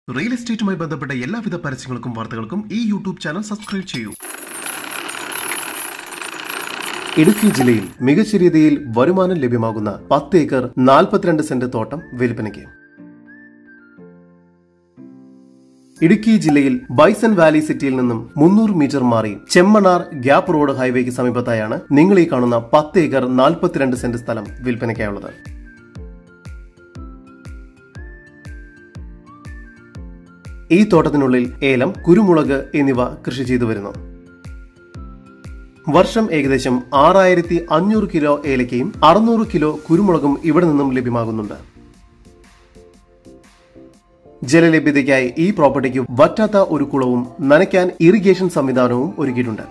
real എസ്റ്റേറ്റുമായി ബന്ധപ്പെട്ട എല്ലാവിധ പരസ്യങ്ങൾക്കും വാർത്തകൾക്കും ഈ യൂട്യൂബ് ചാനൽ സബ്സ്ക്രൈബ് ചെയ്യൂ ഇടുക്കി ജില്ലയിൽ മികച്ച രീതിയിൽ വരുമാനം ലഭ്യമാകുന്ന പത്ത് ഏക്കർ നാൽപ്പത്തിരണ്ട് സെന്റ് തോട്ടം വിൽപ്പനയ്ക്ക് ഇടുക്കി ജില്ലയിൽ ബൈസൺ വാലി സിറ്റിയിൽ നിന്നും മുന്നൂറ് മീറ്റർ മാറി ചെമ്മണാർ ഗ്യാപ്പ് റോഡ് ഹൈവേക്ക് സമീപത്തായാണ് നിങ്ങൾ ഈ കാണുന്ന പത്ത് ഏക്കർ നാൽപ്പത്തിരണ്ട് സെന്റ് സ്ഥലം വിൽപ്പനയ്ക്കായുള്ളത് ഈ തോട്ടത്തിനുള്ളിൽ ഏലം കുരുമുളക് എന്നിവ കൃഷി ചെയ്തു വരുന്നു വർഷം ഏകദേശം ആറായിരത്തി അഞ്ഞൂറ് കിലോ ഏലക്കയും അറുന്നൂറ് കിലോ കുരുമുളകും ഇവിടെ നിന്നും ലഭ്യമാകുന്നുണ്ട് ജലലഭ്യതയ്ക്കായി ഈ പ്രോപ്പർട്ടിക്ക് വറ്റാത്ത ഒരു കുളവും നനയ്ക്കാൻ ഇറിഗേഷൻ സംവിധാനവും ഒരുക്കിയിട്ടുണ്ട്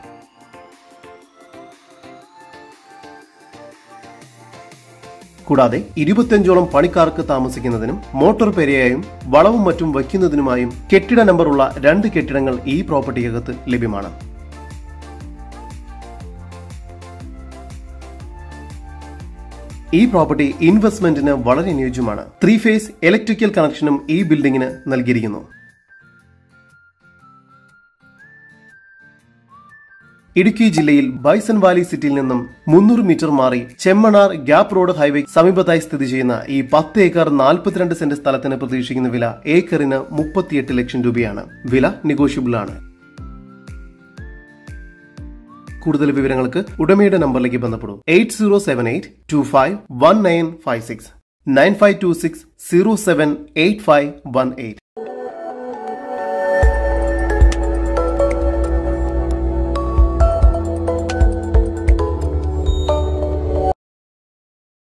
കൂടാതെ ഇരുപത്തിയഞ്ചോളം പണിക്കാർക്ക് താമസിക്കുന്നതിനും മോട്ടോർ പെരയായും വളവും മറ്റും വയ്ക്കുന്നതിനുമായും കെട്ടിട നമ്പറുള്ള രണ്ട് കെട്ടിടങ്ങൾ ഈ പ്രോപ്പർട്ടിക്കകത്ത് ലഭ്യമാണ് ഈ പ്രോപ്പർട്ടി ഇൻവെസ്റ്റ്മെന്റിന് വളരെ അനുയോജ്യമാണ് ത്രീ ഫേസ് ഇലക്ട്രിക്കൽ കണക്ഷനും ഈ ബിൽഡിംഗിന് നൽകിയിരിക്കുന്നു ഇടുക്കി ജില്ലയിൽ ബൈസൺ വാലി സിറ്റിയിൽ നിന്നും മുന്നൂറ് മീറ്റർ മാറി ചെമ്മണാർ ഗ്യാപ്പ് റോഡ് ഹൈവേ സമീപത്തായി സ്ഥിതി ചെയ്യുന്ന ഈ പത്ത് ഏക്കർ നാൽപ്പത്തിരണ്ട് സെന്റ് സ്ഥലത്തിന് പ്രതീക്ഷിക്കുന്ന വില ഏക്കറിന് മുപ്പത്തിയെട്ട് ലക്ഷം രൂപയാണ് വില നെഗോഷ്യബിൾ ആണ് കൂടുതൽ വിവരങ്ങൾക്ക് ഉടമയുടെ നമ്പറിലേക്ക് ബന്ധപ്പെടും eight zero seven eight two five one nine five six nine five two six zero seven eight five one eight